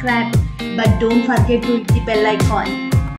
subscribe but don't forget to hit the bell icon.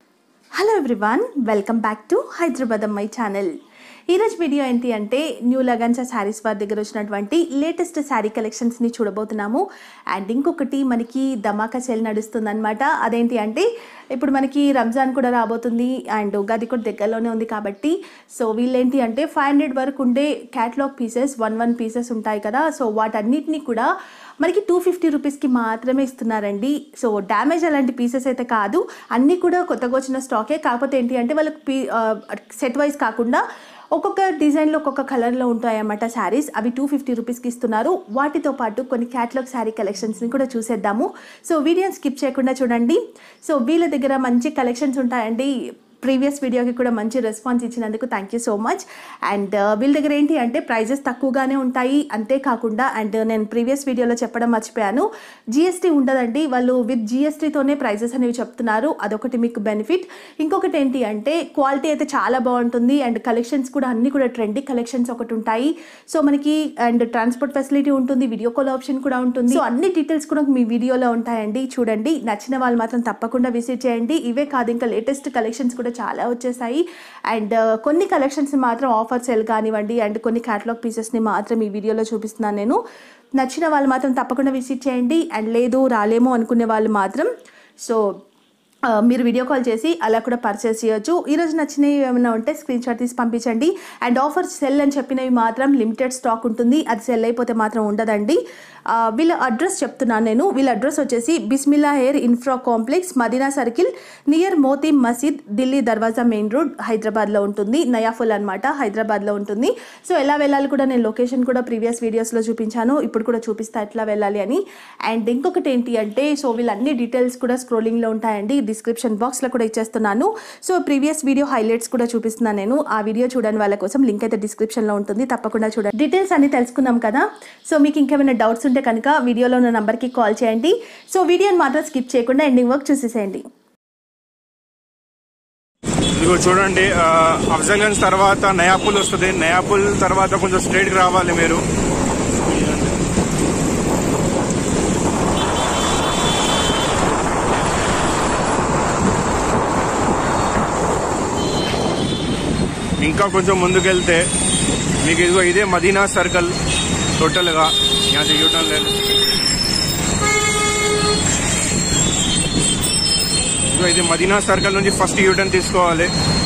Hello everyone welcome back to Hyderabad అమ్మాయి channel ఈరోజు video ఏంటి అంటే new లగన్సా saris వారి దగ్గర వచ్చినటువంటి లేటెస్ట్ శారీ కలెక్షన్స్ని చూడబోతున్నాము అండ్ ఇంకొకటి మనకి ధమాకా సేల్ నడుస్తుందన్నమాట అదేంటి అంటే ఇప్పుడు మనకి రంజాన్ కూడా రాబోతుంది అండ్ ఉగాది కూడా దగ్గరలోనే ఉంది కాబట్టి సో వీళ్ళేంటి అంటే ఫైవ్ హండ్రెడ్ వరకు ఉండే catalogue pieces one one pieces ఉంటాయి కదా సో వాటన్నిటిని కూడా మనకి టూ ఫిఫ్టీ రూపీస్కి మాత్రమే ఇస్తున్నారండి సో డ్యామేజ్ అలాంటి పీసెస్ అయితే కాదు అన్నీ కూడా కొత్తగా వచ్చిన స్టాకే కాకపోతే ఏంటి అంటే వాళ్ళకి పీ సెట్ వైజ్ కాకుండా ఒక్కొక్క డిజైన్లో ఒక్కొక్క కలర్లో ఉంటాయన్నమాట శారీస్ అవి టూ ఫిఫ్టీ రూపీస్కి ఇస్తున్నారు వాటితో పాటు కొన్ని క్యాటలాగ్ శారీ కలెక్షన్స్ని కూడా చూసేద్దాము సో వీడియోని స్కిప్ చేయకుండా చూడండి సో వీళ్ళ దగ్గర మంచి కలెక్షన్స్ ఉంటాయండి ప్రీవియస్ వీడియోకి కూడా మంచి రెస్పాన్స్ ఇచ్చినందుకు thank you so much and వీళ్ళ దగ్గర ఏంటి అంటే ప్రైజెస్ తక్కువగానే ఉంటాయి అంతేకాకుండా అండ్ నేను ప్రీవియస్ వీడియోలో చెప్పడం మర్చిపోయాను జిఎస్టీ ఉండదండి వాళ్ళు విత్ జిఎస్టీతోనే ప్రైజెస్ అనేవి చెప్తున్నారు అదొకటి మీకు బెనిఫిట్ ఇంకొకటి ఏంటి అంటే క్వాలిటీ అయితే చాలా బాగుంటుంది అండ్ కలెక్షన్స్ కూడా అన్ని కూడా ట్రెండీ కలెక్షన్స్ ఒకటి ఉంటాయి సో మనకి అండ్ ట్రాన్స్పోర్ట్ ఫెసిలిటీ ఉంటుంది వీడియో కాల్ ఆప్షన్ కూడా ఉంటుంది సో అన్ని డీటెయిల్స్ కూడా మీ వీడియోలో ఉంటాయండి చూడండి నచ్చిన వాళ్ళు మాత్రం తప్పకుండా విజిట్ చేయండి ఇవే కాదు ఇంకా లేటెస్ట్ కలెక్షన్స్ కూడా చాలా వచ్చేసాయి అండ్ కొన్ని కలెక్షన్స్ మాత్రం ఆఫర్ సెల్ కానివ్వండి అండ్ కొన్ని క్యాటలాగ్ పీసెస్ని మాత్రం ఈ వీడియోలో చూపిస్తున్నాను నేను నచ్చిన వాళ్ళు మాత్రం తప్పకుండా విజిట్ చేయండి అండ్ లేదు రాలేమో అనుకునే వాళ్ళు మాత్రం సో ఆ, మీరు వీడియో కాల్ చేసి అలా కూడా పర్చేస్ చేయొచ్చు ఈరోజు నచ్చినవి ఏమైనా ఉంటే స్క్రీన్ షాట్ తీసి పంపించండి అండ్ ఆఫర్ సెల్ అని చెప్పినవి మాత్రం లిమిటెడ్ స్టాక్ ఉంటుంది అది సెల్ అయిపోతే మాత్రం ఉండదండి ఆ, వీళ్ళ అడ్రస్ చెప్తున్నాను నేను వీళ్ళ అడ్రస్ వచ్చేసి Bismillah hair infra complex Madina circle near Moti Masjid Delhi దర్వాజా మెయిన్ రోడ్ హైదరాబాద్లో ఉంటుంది నయాఫుల్ అనమాట హైదరాబాద్లో ఉంటుంది సో ఎలా వెళ్ళాలి కూడా నేను లొకేషన్ కూడా ప్రీవియస్ వీడియోస్లో చూపించాను ఇప్పుడు కూడా చూపిస్తా ఎట్లా వెళ్ళాలి అని అండ్ ఇంకొకటి ఏంటి అంటే సో వీళ్ళన్ని డీటెయిల్స్ కూడా స్క్రోలింగ్లో ఉంటాయండి డిస్క్రిప్షన్ బాక్స్లో కూడా ఇచ్చేస్తున్నాను సో ప్రీవియస్ వీడియో హైలైట్స్ కూడా చూపిస్తున్నాను నేను ఆ వీడియో చూడని వాళ్ళ కోసం లింక్ అయితే డిస్క్రిప్షన్లో ఉంటుంది తప్పకుండా చూడండి డీటెయిల్స్ అన్ని తెలుసుకున్నాం కదా సో మీకు ఇంకేమైనా డౌట్స్ ఉంటే కనుక వీడియోలో ఉన్న నెంబర్కి కాల్ చేయండి సో వీడియోని మాత్రం స్కిప్ చేయకుండా ఎండింగ్ వర్క్ చూసేసేయండి ఇదిగో చూడండి ఆ, అఫ్జల్గంజ్ తర్వాత నయాపుల్ వస్తుంది నయాపుల్ తర్వాత కొంచెం స్ట్రైట్ రావాలి మీరు ఇంకా కొంచెం ముందుకెళ్తే మీకు ఇదిగో ఇదే మదీనా సర్కిల్ టోటల్గా यहाँ యూటర్న్ లేదు ఇదిగో ఇది మదీనా సర్కిల్ నుంచి ఫస్ట్ యూటర్న్ తీసుకోవాలి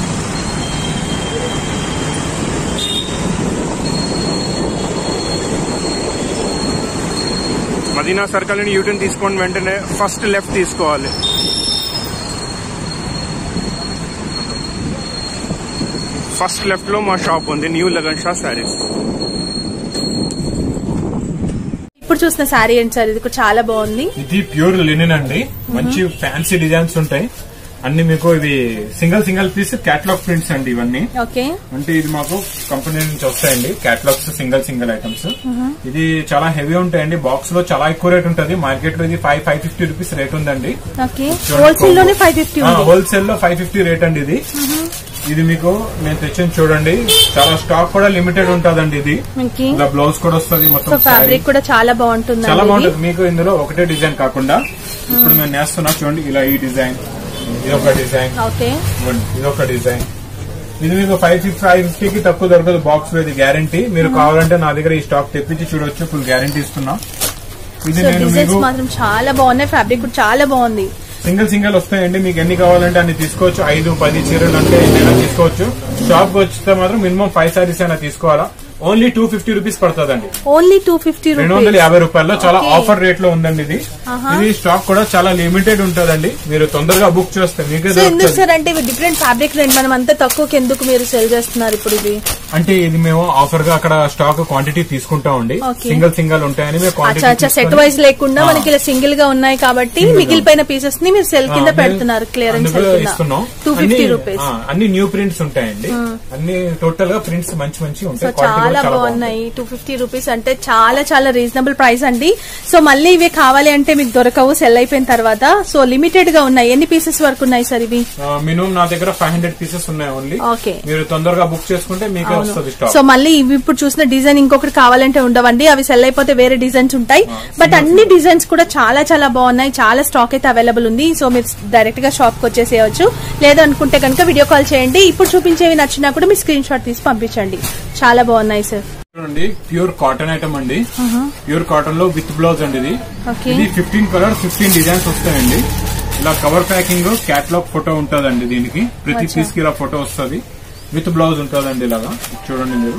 మదీనా సర్కిల్ నుండి యూటర్న్ తీసుకొని వెంటనే ఫస్ట్ లెఫ్ట్ తీసుకోవాలి ఫస్ట్ లెఫ్ట్ లో మా షాప్ ఉంది న్యూ లగన్ షా శారీస్ ఇప్పుడు చూసిన శారీ ఏంటి సార్ ఇది కూడా చాలా బాగుంది ఇది ప్యూర్ లినిన్ అండి మంచి ఫ్యాన్సీ డిజైన్స్ ఉంటాయి అన్ని మీకు ఇది single single piece catalogue prints అండి ఇవన్నీ ఓకే అంటే ఇది మాకు కంపెనీ నుంచి వస్తాయండి క్యాటలాగ్స్ సింగిల్ సింగిల్ ఐటమ్స్ ఇది చాలా హెవీ ఉంటాయండి బాక్స్ లో చాలా ఎక్కువ రేట్ ఉంటుంది మార్కెట్ లో ఇది five five fifty rupees rate ఉందండి ఓకే హోల్సేల్ లోనే ఫైవ్ ఫిఫ్టీ ఉంది హోల్సేల్ లో ఫైవ్ ఫిఫ్టీ రేట్ అండి ఇది ఇది మీకు నేను తెచ్చింది చూడండి చాలా స్టాక్ కూడా లిమిటెడ్ ఉంటదండి ఇది ఓకే ఇలా బ్లౌజ్ కూడా వస్తుంది సో మొత్తం saree. ఫ్యాబ్రిక్ కూడా చాలా బాగుంటుంది చాలా బాగుంటుంది మీకు ఇందులో ఒకటే డిజైన్ కాకుండా ఇప్పుడు మేము నేస్తున్నా చూడండి ఇలా ఈ డిజైన్ ఇది ఒక డిజైన్ ఓకే ఇవ్వండి, ఇది ఒక డిజైన్ ఇది మీకు ఫైవ్ ఫిఫ్టీ ఫైవ్ ఫిఫ్టీకి తక్కువ దొరకదు బాక్స్ లో ఇది గ్యారంటీ మీరు కావాలంటే నా దగ్గర ఈ స్టాక్ తెప్పించి చూడొచ్చు ఫుల్ గ్యారంటీ ఇస్తున్నాం ఇది సో నేను డిజైన్స్ మీకు మాత్రం చాలా బాగున్నాయి ఫ్యాబ్రిక్ కూడా చాలా బాగుంది సింగిల్ సింగిల్ వస్తాయండి మీకు ఎన్ని కావాలంటే అన్ని తీసుకోవచ్చు ఐదు పది చీరలు అంటే ఎన్నైనా తీసుకోవచ్చు షాప్ కి వచ్చితే మాత్రం మినిమం ఫైవ్ సారీస్ అయినా తీసుకోవాలా ఓన్లీ టూ ఫిఫ్టీ రూపీస్ పడుతుందండి ఓన్లీ టూ ఫిఫ్టీ రెండు వందల రూపీస్ యాభై రూపాయల్లో చాలా Okay. ఆఫర్ రేట్ లో ఉందండి ఇది ఇది స్టాక్ కూడా చాలా లిమిటెడ్ ఉంటదండి మీరు తొందరగా బుక్ చేస్తే మీకే సో ఎందుకు దొరుకుతుంది సార్ అంటే ఇవి డిఫరెంట్ ఫ్యాబ్రిక్ రేంజ్ మనం అంత తక్కువకి ఎందుకు మీరు సెల్ చేస్తున్నారు ఇప్పుడు ఇది అంటే ఇది మేము ఆఫర్ గా అక్కడ స్టాక్ క్వాంటిటీ తీసుకుంటామండి Okay. సింగిల్ సింగిల్ ఉంటాయని మేము అచ్చా అచ్చా సెట్ quantity వైజ్ లేకుండా ఆ. మనకి ఇలా సింగిల్ గా ఉన్నాయి కాబట్టి Single గా. మిగిలిపోయిన పీసెస్ ని మీరు సెల్ కింద ఆ, పెడుతున్నారు క్లియరెన్స్ అందులో సెల్ కింద ఇస్తున్నాం టూ ఫిఫ్టీ అన్ని- రూపీస్ ఆ, అన్ని న్యూ ప్రింట్స్ ఉంటాయండి అన్ని టోటల్ గా ప్రింట్స్ మంచి మంచి సో ఉంటాయి Quality కూడా చాలా చాలా బాగున్నాయి టూ ఫిఫ్టీ రూపీస్ అంటే చాలా చాలా రీజనబుల్ ప్రైస్ అండి సో మళ్ళీ ఇవి కావాలి అంటే మీకు దొరకవు సెల్ అయిపోయిన తర్వాత సో లిమిటెడ్ గా ఉన్నాయి ఎన్ని పీసెస్ వరకు ఉన్నాయి సార్ ఇవి మినిమం నా దగ్గర ఫైవ్ హండ్రెడ్ పీసెస్ ఉన్నాయి ఓన్లీ ఓకే మీరు తొందరగా బుక్ చేసుకుంటే మీకు వస్తుంది స్టాక్ సో మళ్ళీ ఇవి ఇప్పుడు చూసిన డిజైన్ ఇంకొకటి కావాలంటే ఉండవండి అవి సెల్ అయిపోతే వేరే డిజైన్స్ ఉంటాయి బట్ అన్ని డిజైన్స్ కూడా చాలా చాలా బాగున్నాయి చాలా స్టాక్ అయితే అవైలబుల్ ఉంది సో మీరు డైరెక్ట్ గా షాప్ కి వచ్చేసేయచ్చు లేదు అనుకుంటే కనుక వీడియో కాల్ చేయండి ఇప్పుడు చూపించేవి నచ్చినా కూడా మీ స్క్రీన్ షాట్ తీసి పంపించండి చాలా బాగున్నాయి సార్ చూడండి ప్యూర్ కాటన్ ఐటమ్ అండి ప్యూర్ కాటన్ లో విత్ బ్లౌజ్ అండి ఇది Okay. ఇది ఫిఫ్టీన్ కలర్ ఫిఫ్టీన్ డిజైన్స్ వస్తాయండి ఇలా కవర్ ప్యాకింగ్ క్యాట్లాగ్ ఫోటో ఉంటదండి దీనికి ప్రతి అచ్చా. పీస్ కి ఇలా ఫోటో వస్తుంది విత్ బ్లౌజ్ ఉంటదండి ఇలాగా ఇది చూడండి మీరు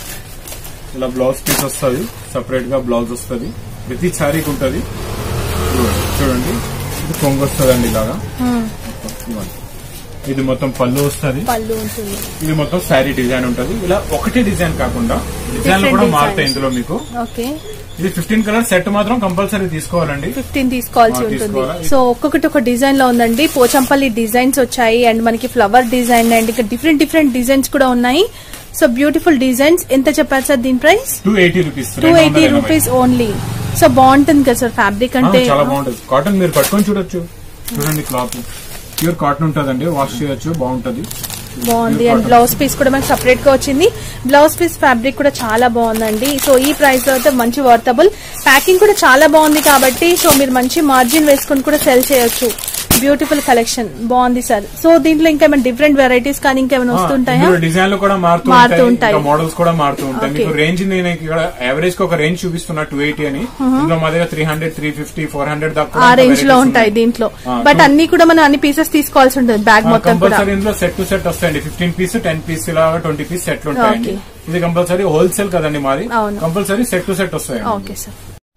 ఇలా బ్లౌజ్ పీస్ వస్తుంది సపరేట్ గా బ్లౌజ్ వస్తుంది ప్రతి శారీకి ఉంటది చూడండి. చూడండి ఇది కొంగు వస్తుందండి ఇలాగా ఇవ్వండి. ఇది మొత్తం పళ్ళు వస్తుంది పళ్ళు ఉంటుంది ఇది మొత్తం శారీ డిజైన్ ఉంటది ఇలా ఒకటే డిజైన్ కాకుండా డిజైన్లు Different కూడా designs. మారుతాయి ఇందులో మీకు ఓకే ఇది ఫిఫ్టీన్ కలర్ సెట్ మాత్రం కంపల్సరీ తీసుకోవాలండి ఫిఫ్టీన్ తీసుకోవాల్సి ఆ, ఉంటుంది తీసుకోవాలా? సో ఒక్కొక్కటి ఒక డిజైన్ లో ఉందండి పోచంపల్లి డిజైన్స్ వచ్చాయి అండ్ మనకి ఫ్లవర్ డిజైన్ అండ్ ఇంకా డిఫరెంట్ డిఫరెంట్ డిజైన్స్ కూడా ఉన్నాయి సో బ్యూటిఫుల్ డిజైన్స్ ఎంత చెప్పారు సార్ దీని price two eighty rupees two eighty rupees only so బాగుంటుంది కదా సార్ ఫ్యాబ్రిక్ అంటే చాలా బాగుంటది కాటన్ మీరు పట్టుకొని చూడొచ్చు చూడండి క్లాత్ ప్యూర్ కాటన్ ఉంటదండి వాష్ చేయొచ్చు బాగుంటది బాగుంది అండ్ బ్లౌజ్ పీస్ కూడా మనకి సపరేట్ గా వచ్చింది బ్లౌజ్ పీస్ ఫ్యాబ్రిక్ కూడా చాలా బాగుందండి సో ఈ ప్రైస్ లో అయితే మంచి వర్తబుల్ ప్యాకింగ్ కూడా చాలా బాగుంది కాబట్టి సో మీరు మంచి మార్జిన్ వేసుకొని కూడా సెల్ చేయొచ్చు బ్యూటిఫుల్ కలెక్షన్ బాగుంది సార్ సో దీంట్లో ఇంకా ఏమైనా డిఫరెంట్ వెరైటీస్ కానీ ఇంకేమైనా వస్తుంటాయా డిజైన్లు కూడా మారుతూ మారుతూ ఉంటాయి ఉంటాయి. ఇంకా మోడల్స్ కూడా మారుతూ ఉంటాయి Okay. మీకు రేంజ్ నేను ఇక్కడ యావరేజ్ కి ఒక రేంజ్ చూపిస్తున్నా టూ ఎయిటీ అని ఇందులో మా దగ్గర three hundred three fifty four hundred దాకా ఆ కూడా రేంజ్ లో varieties ఉంటాయి దీంట్లో ఆ, బట్ two- అన్ని కూడా మనం అన్ని పీసెస్ తీసుకోవాల్సి ఉంటుంది బ్యాగ్ మొత్తం కూడా కంపల్సరీ ఇందులో సెట్ టు సెట్ వస్తాయండి ఫిఫ్టీన్ పీస్ టెన్ పీస్ ఇలా ట్వంటీ పీస్ సెట్లు ఉంటాయండి Okay. ఇది కంపల్సరీ హోల్సేల్ కదండి మాది అవును. కంపల్సరీ సెట్ టు సెట్ వస్తాయండి ఓకే సార్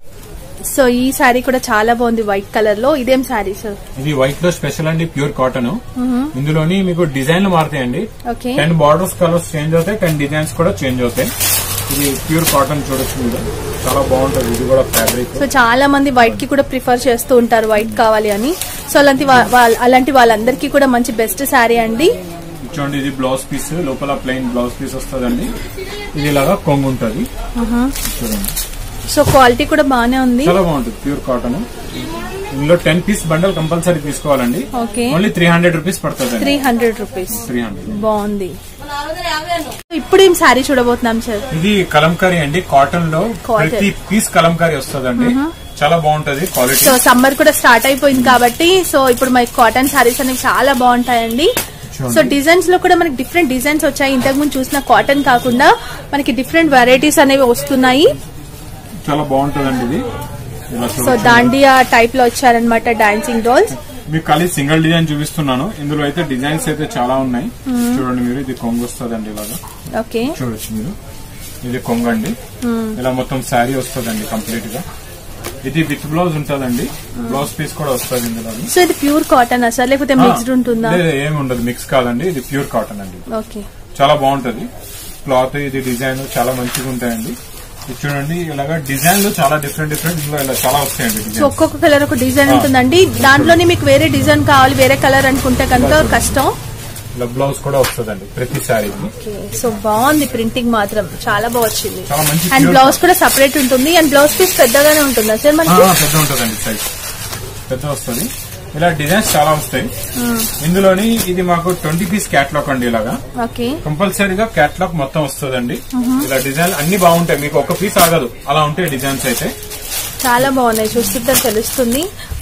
సో ఈ శారీ కూడా చాలా బాగుంది వైట్ కలర్ లో ఇదేం శారీ సార్ ఇది వైట్ లో స్పెషల్ అండి ప్యూర్ కాటన్ ఇందులోని మీకు డిజైన్లు మారుతాయండి okay ten borders colours change అవుతాయి టెన్ డిజైన్స్ కూడా చేంజ్ అవుతాయి ఇది ప్యూర్ కాటన్ చూడొచ్చు మీరు చాలా బాగుంటది ఇది కూడా ఫ్యాబ్రిక్ సో చాలా మంది వైట్ కి కూడా ప్రిఫర్ చేస్తూ ఉంటారు వైట్ కావాలి అని సో అలాంటి వా- వాళ్ళ- అలాంటి వాళ్ళందరికీ కూడా మంచి బెస్ట్ శారీ అండి చూడండి ఇది బ్లౌజ్ పీస్ లోపల ప్లెయిన్ బ్లౌజ్ పీస్ వస్తుందండి ఇది ఇలాగా కొంగు ఉంటది చూడండి సో క్వాలిటీ కూడా బాగానే ఉంది చాలా బాగుంటుంది ప్యూర్ కాటన్ ఇందులో టెన్ పీస్ బండల్ కంపల్సరీ తీసుకోవాలండి okay only three hundred rupees పడుతుంది three hundred rupees three hundred బాగుంది ఇప్పుడు ఏం శారీ చూడబోతున్నాం సార్ ఇది కలంకారీ అండి కాటన్ లో Cotton. ప్రతి పీస్ కలంకారీ వస్తుందండి చాలా బాగుంటది క్వాలిటీ సో సమ్మర్ కూడా స్టార్ట్ అయిపోయింది కాబట్టి సో ఇప్పుడు మనకి కాటన్ శారీస్ అనేవి చాలా బాగుంటాయండి చూడండి. సో డిజైన్స్ లో కూడా మనకి డిఫరెంట్ డిజైన్స్ వచ్చాయి ఇంతకు ముందు చూసిన కాటన్ కాకుండా మనకి డిఫరెంట్ వెరైటీస్ అనేవి వస్తున్నాయి చాలా బాగుంటదండి ఇది ఇలా సో చూడొచ్చు. దాండియా టైప్ లో వచ్చారనమాట డాన్సింగ్ డోల్స్ మీకు ఖాళీ సింగిల్ డిజైన్ చూపిస్తున్నాను ఇందులో అయితే డిజైన్స్ అయితే చాలా ఉన్నాయి చూడండి మీరు ఇది కొంగు వస్తుందండి ఇలాగా ఓకే చూడొచ్చు మీరు ఇది కొంగు అండి ఇలా మొత్తం శారీ వస్తుందండి కంప్లీట్ గా ఇది విత్ బ్లౌజ్ ఉంటుందండి బ్లౌజ్ పీస్ కూడా వస్తుంది ఇందులో సో ఇది ప్యూర్ కాటన్ సార్ లేకపోతే మిక్స్డ్ ఉంటుందా లేదు, ఏమి ఉండదు మిక్స్ కాదండి ఇది ప్యూర్ కాటన్ అండి ఓకే చాలా బాగుంటది క్లాత్ ఇది డిజైన్ చాలా మంచిగా ఉంటాయండి ఇది చూడండి ఇలాగా డిజైన్లు చాలా డిఫరెంట్ డిఫరెంట్ ఇందులో ఇలా చాలా వస్తాయండి సో డిజైన్ ఒక్కొక్క కలర్ ఒక డిజైన్ ఉంటుందండి దాంట్లోనే మీకు వేరే డిజైన్ కావాలి వేరే కలర్ అనుకుంటే కనుక కష్టం ఇలా బ్లౌజ్ కూడా వస్తుందండి ప్రతి శారీకి ఓకే సో బాగుంది ప్రింటింగ్ మాత్రం చాలా బాగా వచ్చింది చాలా మంచి అండ్ pure బ్లౌజ్ కూడా సపరేట్ ఉంటుంది అండ్ బ్లౌజ్ పీస్ పెద్దగానే ఉంటుందా సార్ ఆ, మనకి పెద్ద ఉంటుందండి సైజ్ పెద్ద వస్తుంది ఇలా డిజైన్స్ చాలా వస్తాయి ఇందులోని ఇది మాకు ట్వంటీ పీస్ క్యాట్లాగ్ అండి ఇలాగా ఓకే కంపల్సరీగా క్యాట్లాగ్ మొత్తం వస్తుందండి ఇలా డిజైన్ అన్ని బాగుంటాయి మీకు ఒక పీస్ ఆగదు అలా ఉంటాయి డిజైన్స్ అయితే చాలా బాగున్నాయి చూస్తుంటే తెలుస్తుంది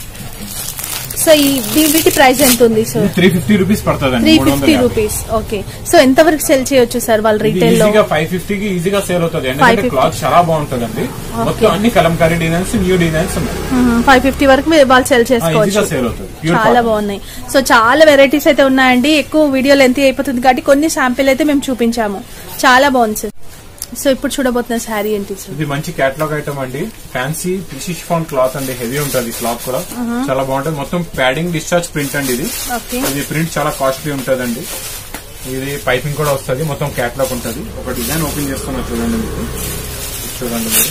సో ఈ దీ- వీటి ప్రైస్ ఎంత ఉంది సార్ త్రీ ఫిఫ్టీ రూపీస్ పడుతుందండి త్రీ మూడు వందల ఫిఫ్టీ యాభై. రూపీస్ ఓకే సో ఎంత వరకు సెల్ చేయొచ్చు సార్ వాళ్ళ ఇది రీటైల్ లో ఈజీగా ఫైవ్ ఫిఫ్టీకి ఈజీగా సేల్ అవుతుంది ఎందుకంటే 550. క్లాత్ చాలా బాగుంటుందండి మొత్తం అన్ని కలంకారీ డిజైన్స్ న్యూ డిజైన్స్ ఉన్నాయి ఫైవ్ ఫిఫ్టీ వరకు మీరు వాళ్ళు సెల్ ఈజీగా చేసుకోవచ్చు సేల్ అవుతుంది ప్యూర్ చాలా బాగున్నాయి సో చాలా వెరైటీస్ అయితే ఉన్నాయండి ఎక్కువ వీడియో లెంత్ అయిపోతుంది కాబట్టి కొన్ని శాంపిల్ అయితే మేము చూపించాము చాలా బాగుంది సార్ సో ఇప్పుడు చూడబోతున్న శారీ ఏంటి సార్ ఇది మంచి కేటలాగ్ ఐటమ్ అండి ఫ్యాన్సీ ఫాన్ క్లాత్ అండి హెవీ ఉంటుంది క్లాత్ కూడా చాలా బాగుంటుంది మొత్తం ప్యాడింగ్ డిశ్చార్జ్ ప్రింట్ అండి ఇది ఓకే ఇది ప్రింట్ చాలా కాస్ట్లీ ఉంటుందండి ఇది పైపింగ్ కూడా వస్తుంది మొత్తం క్యాట్లాగ్ ఉంటుంది ఒక డిజైన్ ఓపెన్ చేస్తున్నా చూడండి మీకు ఇది చూడండి మీరు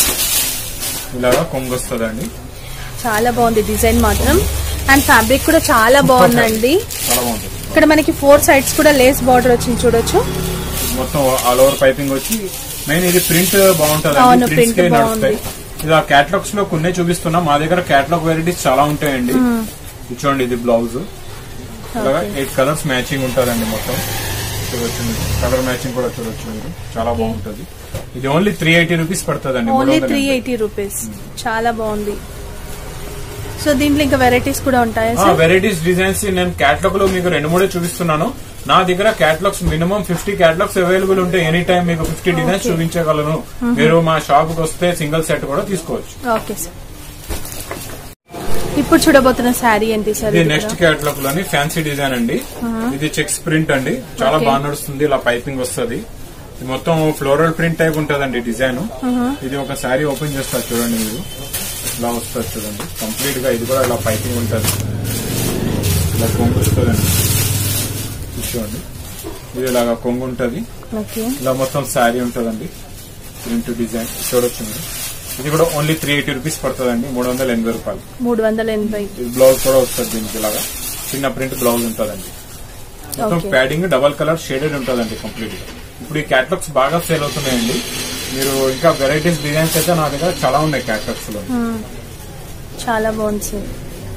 ఇలాగా కొంగు వస్తుందండి చాలా బాగుంది డిజైన్ మాత్రం అండ్ ఫ్యాబ్రిక్ కూడా చాలా బాగుందండి చాలా బాగుంటుంది ఇక్కడ మనకి ఫోర్ సైడ్స్ కూడా లేస్ బార్డర్ వచ్చింది చూడొచ్చు మొత్తం ఆల్ ఓవర్ పైపింగ్ వచ్చి మెయిన్ ఇది ప్రింట్ బాగుంటుంది అవును, ప్రింట్స్ print నడుస్తాయి ఇది ఆ క్యాటలాగ్స్ లో కొన్ని చూపిస్తున్నా మా దగ్గర క్యాటలాగ్ వెరైటీస్ చాలా ఉంటాయండి ఇది చూడండి ఇది బ్లౌజ్ ఇలాగా ఎయిట్ కలర్స్ మ్యాచింగ్ ఉంటుందండి మొత్తం చూడొచ్చు మీరు కలర్ మ్యాచింగ్ కూడా చూడొచ్చు మీరు చాలా బాగుంటది ఇది ఓన్లీ త్రీ ఎయిటీ రూపీస్ పడుతుంది ఓన్లీ త్రీ ఎయిటీ రూపీస్ చాలా బాగుంది సో దీంట్లో ఇంకా వెరైటీస్ కూడా ఉంటాయా సార్ వెరైటీస్ డిజైన్స్ నేను క్యాటలాగ్ లో మీకు రెండు మూడే చూపిస్తున్నాను నా దగ్గర catalogues minimum fifty catalogues available ఉంటాయి ఎనీ టైం మీకు ఫిఫ్టీ డిజైన్స్ చూపించగలను మీరు మా షాప్ కి వస్తే సింగిల్ సెట్ కూడా తీసుకోవచ్చు ఓకే సార్ ఇప్పుడు చూడబోతున్న శారీ ఏంటి సార్ ఇది ఇది నెక్స్ట్ కూడా? క్యాటలాగ్ లోని ఫ్యాన్సీ డిజైన్ అండి ఇది చెక్స్ ప్రింట్ అండి చాలా Okay. బాగా నడుస్తుంది ఇలా పైపింగ్ వస్తుంది ఇది మొత్తం ఫ్లోరల్ ప్రింట్ టైప్ ఉంటదండి డిజైన్ ఇది ఒక శారీ ఓపెన్ చేస్తారు చూడండి మీరు ఇలా వస్తుంది చూడండి కంప్లీట్ గా ఇది కూడా ఇలా పైపింగ్ ఉంటది ఇలా కొంగు వస్తుందండి ఇది చూడండి ఇది ఇలాగా కొంగు ఉంటది ఓకే ఇలా మొత్తం శారీ ఉంటదండి ప్రింట్ డిజైన్ చూడొచ్చు మీరు ఇది కూడా ఓన్లీ త్రీ ఎయిటీ రూపీస్ పడుతుందండి మూడు వందల ఎనభై రూపాయలు మూడు వందల ఎనభై ఇది బ్లౌజ్ కూడా వస్తుంది దీనికి ఇలాగా చిన్న ప్రింట్ బ్లౌజ్ ఉంటుందండి మొత్తం Okay. Padding double colour shaded ఉంటుందండి కంప్లీట్ గా ఇప్పుడు ఈ క్యాటలాగ్స్ బాగా సేల్ అవుతున్నాయండి మీరు ఇంకా వెరైటీస్ డిజైన్స్ అయితే నా దగ్గర చాలా ఉన్నాయి క్యాటలాగ్స్ లో చాలా బాగుంది సార్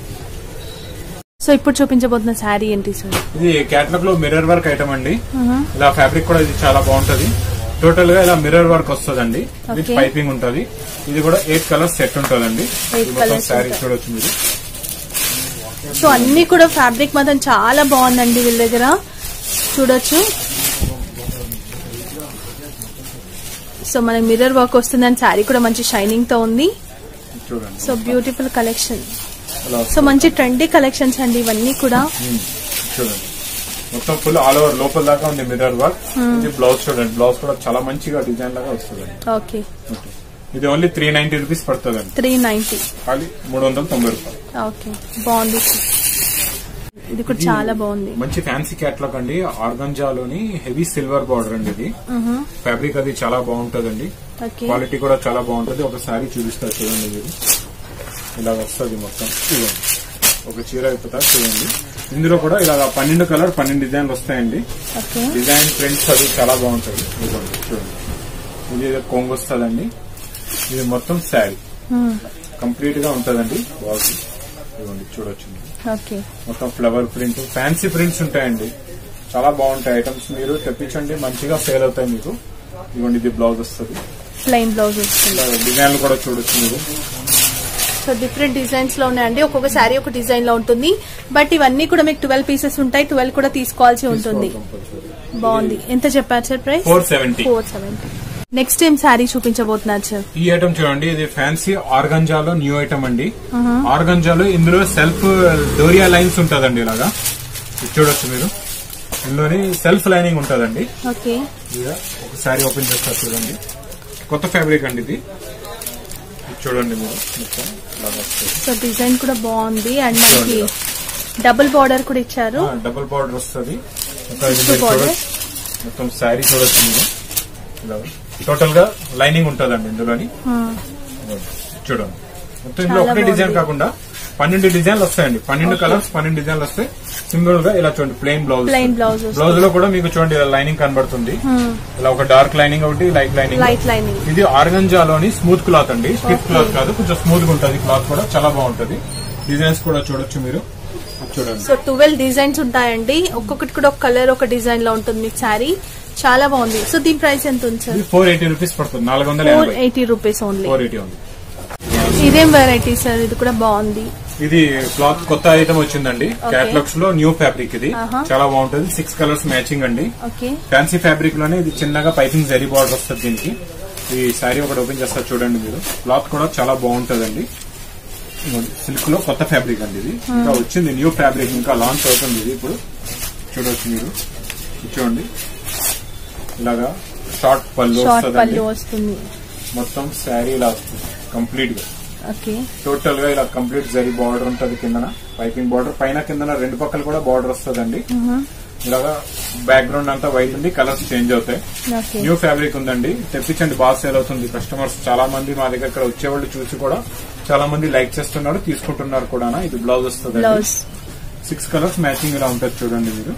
సో ఇప్పుడు చూపించబోతున్న శారీ ఏంటి సార్ ఇది క్యాటలాగ్ లో మిర్రర్ వర్క్ ఐటమ్ అండి ఇలా ఫ్యాబ్రిక్ కూడా ఇది చాలా బాగుంటది టోటల్ గా ఇలా మిర్రర్ వర్క్ వస్తుందండి విత్ Okay. పైపింగ్ ఉంటది ఇది కూడా ఎయిట్ కలర్స్ సెట్ ఉంటదండి Eight ఇది మొత్తం colours శారీ ఉంటాయి. చూడొచ్చు మీరు సో అన్ని కూడా ఫ్యాబ్రిక్ మాత్రం చాలా బాగుందండి వీళ్ళ దగ్గర చూడొచ్చు సో మనకి మిర్రర్ వర్క్ వస్తుందని శారీ కూడా మంచి షైనింగ్ తో ఉంది చూడండి సో బ్యూటిఫుల్ కలెక్షన్ ఇలా సో మంచి ట్రెండీ కలెక్షన్స్ అండి ఇవన్నీ కూడా ఉమ్, చూడండి మొత్తం ఫుల్ ఆల్ ఓవర్ లోపల దాకా ఉంది మిర్రర్ వర్క్ ఇది బ్లౌజ్ చూడండి బ్లౌజ్ కూడా చాలా మంచిగా డిజైన్ లాగా వస్తుందండి ఓకే ఓకే. ఇది ఓన్లీ త్రీ నైన్టీ రూపీస్ పడుతుందండి త్రీ నైన్టీ ఖాళీ మూడు వందల తొంభై రూపాయలు ఓకే బాగుంది ఇది కూడా చాలా బాగుంది మంచి ఫ్యాన్సీ క్యాట్లాగ్ అండి ఆర్గంజాలోని హెవీ సిల్వర్ బార్డర్ అండి ఇది ఫ్యాబ్రిక్ అది చాలా బాగుంటదండి ఓకే క్వాలిటీ కూడా చాలా బాగుంటది ఒక సారీ చూపిస్తారు చూడండి మీరు ఇలా వస్తుంది మొత్తం చూడండి ఒక చీర అయిపోతా చూడండి ఇందులో కూడా ఇలా పన్నెండు కలర్ పన్నెండు డిజైన్లు వస్తాయండి ఓకే డిజైన్ ప్రింట్స్ అది చాలా బాగుంటది ఇదిగోండి చూడండి ఇది ఏదో కొంగు వస్తుందండి ఇది మొత్తం శారీ కంప్లీట్ గా ఉంటదండి బాగుంది ఇదిగోండి చూడొచ్చు మీరు. ఓకే మొత్తం ఫ్లవర్ ప్రింట్ ఫ్యాన్సీ ప్రింట్స్ ఉంటాయండి చాలా బాగుంటాయి ఐటమ్స్ మీరు తెప్పించండి మంచిగా సేల్ అవుతాయి మీకు ఇదిగోండి ఇది బ్లౌజ్ వస్తుంది ప్లెయిన్ బ్లౌజ్ వస్తుంది ఇలా డిజైన్లు కూడా చూడొచ్చు మీరు సో డిఫరెంట్ డిజైన్స్ లో ఉన్నాయండి ఒక్కొక్క శారీ ఒక డిజైన్ లో ఉంటుంది బట్ ఇవన్నీ కూడా మీకు ట్వెల్వ్ పీసెస్ ఉంటాయి ట్వెల్వ్ కూడా తీసుకోవాల్సి ఉంటుంది బాగుంది ఎంత చెప్పారు sir price four seventy four seventy next ఏం శారీ చూపించబోతున్నారు సార్ ఈ ఐటమ్ చూడండి ఇది ఫ్యాన్సీ ఆర్గంజాలో న్యూ ఐటమ్ అండి ఆర్గంజాలో ఇందులో సెల్ఫ్ డోరియా లైన్స్ ఉంటదండి ఇలాగా ఇది చూడొచ్చు మీరు ఇందులోని సెల్ఫ్ లైనింగ్ ఉంటదండి ఓకే ఇదిగా ఒక శారీ ఓపెన్ చేస్తారు చూడండి కొత్త ఫ్యాబ్రిక్ అండి ఇది ఇది చూడండి మీరు మొత్తం ఇలాగా వస్తుంది సో డిజైన్ కూడా బాగుంది అండ్ మనకి డబుల్ బార్డర్ కూడా ఇచ్చారు డబుల్ బార్డర్ వస్తుంది ఒక ఇది Two మీరు border. చూడొచ్చు. మొత్తం శారీ చూడొచ్చు మీరు ఇలా టోటల్ గా లైనింగ్ ఉంటదండి ఇందులోని చూడండి మొత్తం ఇందులో చాలా ఒకటే డిజైన్ బాగుంది. కాకుండా పన్నెండు డిజైన్లు వస్తాయండి పన్నెండు కలర్స్ పన్నెండు డిజైన్లు వస్తాయి సింగిల్ గా ఇలా చూడండి ప్లెయిన్ బ్లౌజ్ Plain blouse వస్తుంది. బ్లౌజ్ లో కూడా మీకు చూడండి ఇలా లైనింగ్ కనబడుతుంది ఇలా ఒక డార్క్ లైనింగ్ ఒకటి లైట్ లైనింగ్ లైట్ లైనింగ్ ఇది ఆర్గంజాలోని స్మూత్ క్లాత్ అండి స్టిఫ్ క్లాత్ కాదు కొంచెం స్మూత్ గా ఉంటది క్లాత్ కూడా చాలా బాగుంటది డిజైన్స్ కూడా చూడొచ్చు మీరు చూడండి సో ట్వెల్వ్ డిజైన్స్ ఉంటాయండి ఒక్కొక్కటి కూడా ఒక కలర్ ఒక డిజైన్ లో ఉంటుంది మీకు శారీ చాలా బాగుంది సో దీని ప్రైస్ ఎంత ఉంది సార్ ఇది ఫోర్ ఎయిటీ రూపీస్ పడుతుంది నాలుగు వందల ఫోర్ ఎనభై eighty rupees only four eighty ఉంది ఇదేం వెరైటీ సార్ ఇది కూడా బాగుంది ఇది క్లాత్ కొత్త ఐటమ్ వచ్చిందండి క్యాటలాగ్స్ లో న్యూ ఫ్యాబ్రిక్ ఇది ఆహా. చాలా బాగుంటది సిక్స్ కలర్స్ మ్యాచింగ్ అండి ఓకే ఫ్యాన్సీ ఫ్యాబ్రిక్ లోనే ఇది చిన్నగా పైపింగ్ జరీ బార్డర్ వస్తుంది దీనికి ఈ శారీ ఒకటి ఓపెన్ చేస్తారు చూడండి మీరు క్లాత్ కూడా చాలా బాగుంటదండి సిల్క్ లో కొత్త ఫ్యాబ్రిక్ అండి ఇది ఇంకా వచ్చింది న్యూ ఫ్యాబ్రిక్ ఇంకా లాంచ్ అవుతుంది ఇది ఇప్పుడు చూడొచ్చు మీరు ఇది చూడండి ఇలాగా షార్ట్ పళ్ళు షార్ట్ వస్తుందండి పళ్ళు వస్తుంది మొత్తం శారీ ఇలా వస్తుంది కంప్లీట్ గా ఓకే టోటల్ గా ఇలా కంప్లీట్ జరీ బార్డర్ ఉంటది కిందన పైపింగ్ బార్డర్ పైన కిందన రెండు పక్కల కూడా బార్డర్ వస్తుందండి ఇలాగా బ్యాక్గ్రౌండ్ అంతా వైట్ ఉంది కలర్స్ చేంజ్ అవుతాయి ఓకే న్యూ ఫ్యాబ్రిక్ ఉందండి తెప్పించండి బాగా సేల్ అవుతుంది కస్టమర్స్ చాలా మంది మా దగ్గర ఇక్కడ వచ్చేవాళ్ళు చూసి కూడా చాలా మంది లైక్ చేస్తున్నారు తీసుకుంటున్నారు కూడా ఇది బ్లౌజ్ వస్తుంది బ్లౌజ్ సిక్స్ కలర్స్ మ్యాచింగ్ ఇలా ఉంటుంది చూడండి మీరు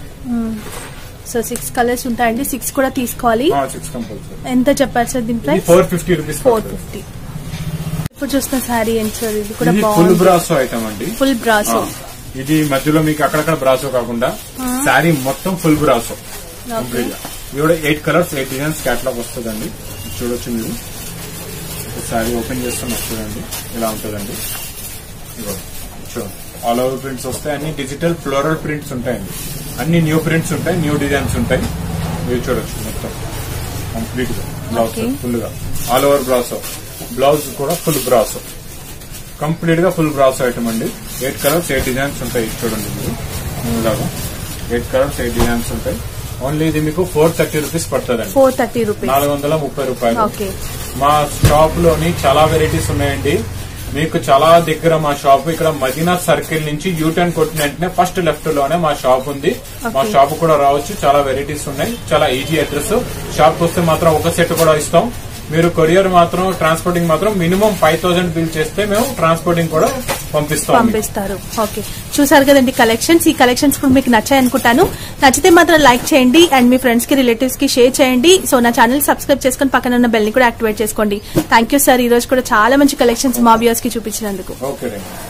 సో సిక్స్ కలర్స్ ఉంటాయండి సిక్స్ కూడా తీసుకోవాలి సిక్స్ కంపల్సరీ ఎంత చెప్పారు సార్ దీని ఇది price four fifty rupees four fifty ఇప్పుడు చూస్తున్న శారీ ఏంటి సార్ ఇది కూడా ఇది ఫుల్ బాగుంది బ్రాసో ఐటమ్ అండి ఫుల్ బ్రాసో ఆ, ఇది మధ్యలో మీకు అక్కడక్కడ బ్రాసో కాకుండా శారీ మొత్తం ఫుల్ బ్రాసో కంప్లీట్ గా ఇవి కూడా eight colours eight designs catalogue వస్తుందండి ఇది చూడొచ్చు మీరు ఒకసారి ఓపెన్ చేస్తున్నా చూడండి ఇలా ఉంటుందండి ఇదిగోండి. చూడండి ఆల్ ఓవర్ ప్రింట్స్ వస్తాయి అన్ని డిజిటల్ ఫ్లోరల్ ప్రింట్స్ ఉంటాయండి అన్ని న్యూ ప్రింట్స్ ఉంటాయి న్యూ డిజైన్స్ ఉంటాయి ఇవి చూడొచ్చు మొత్తం కంప్లీట్ గా బ్లౌజ్ Okay. ఫుల్ గా ఆల్ ఓవర్ బ్రాసో బ్లౌజ్ కూడా ఫుల్ బ్రాసో కంప్లీట్ గా ఫుల్ బ్రాసో ఐటమ్ అండి ఎయిట్ కలర్స్ ఎయిట్ డిజైన్స్ ఉంటాయి ఇది చూడండి మీరు ఇలాగా ఎయిట్ కలర్స్ ఎయిట్ డిజైన్స్ ఉంటాయి ఓన్లీ ఇది మీకు ఫోర్ థర్టీ రూపీస్ పడుతుందండి ఫోర్ థర్టీ రూపీస్ నాలుగు వందల ముప్పై రూపాయలు ఓకే మా షాప్ లోని చాలా వెరైటీస్ ఉన్నాయండి మీకు చాలా దగ్గర మా షాప్ ఇక్కడ మదీనా సర్కిల్ నుంచి యూటర్న్ కొట్టిన వెంటనే ఫస్ట్ లెఫ్ట్ లోనే మా షాప్ ఉంది మా Okay. షాప్ కూడా రావచ్చు చాలా వెరైటీస్ ఉన్నాయి చాలా ఈజీ అడ్రస్ షాప్ వస్తే మాత్రం ఒక సెట్ కూడా ఇస్తాం మీరు కొరియర్ మాత్రం ట్రాన్స్పోర్టింగ్ మాత్రం మినిమం ఫైవ్ థౌసండ్ బిల్ చేస్తే మేము ట్రాన్స్పోర్టింగ్ కూడా పంపిస్తాం మీకు. పంపిస్తారు ఓకే చూసారు కదండి కలెక్షన్స్ ఈ కలెక్షన్స్ కూడా మీకు నచ్చాయి అనుకుంటాను నచ్చితే మాత్రం లైక్ చేయండి అండ్ మీ ఫ్రెండ్స్ కి రిలేటివ్స్ కి షేర్ చేయండి సో నా ఛానల్ సబ్స్క్రైబ్ చేసుకుని పక్కన ఉన్న బెల్ ని కూడా యాక్టివేట్ చేసుకోండి థ్యాంక్ యూ సార్ ఈ రోజు కూడా చాలా మంచి కలెక్షన్స్ మా వ్యూస్ కి చూపించినందుకు ఓకే రండి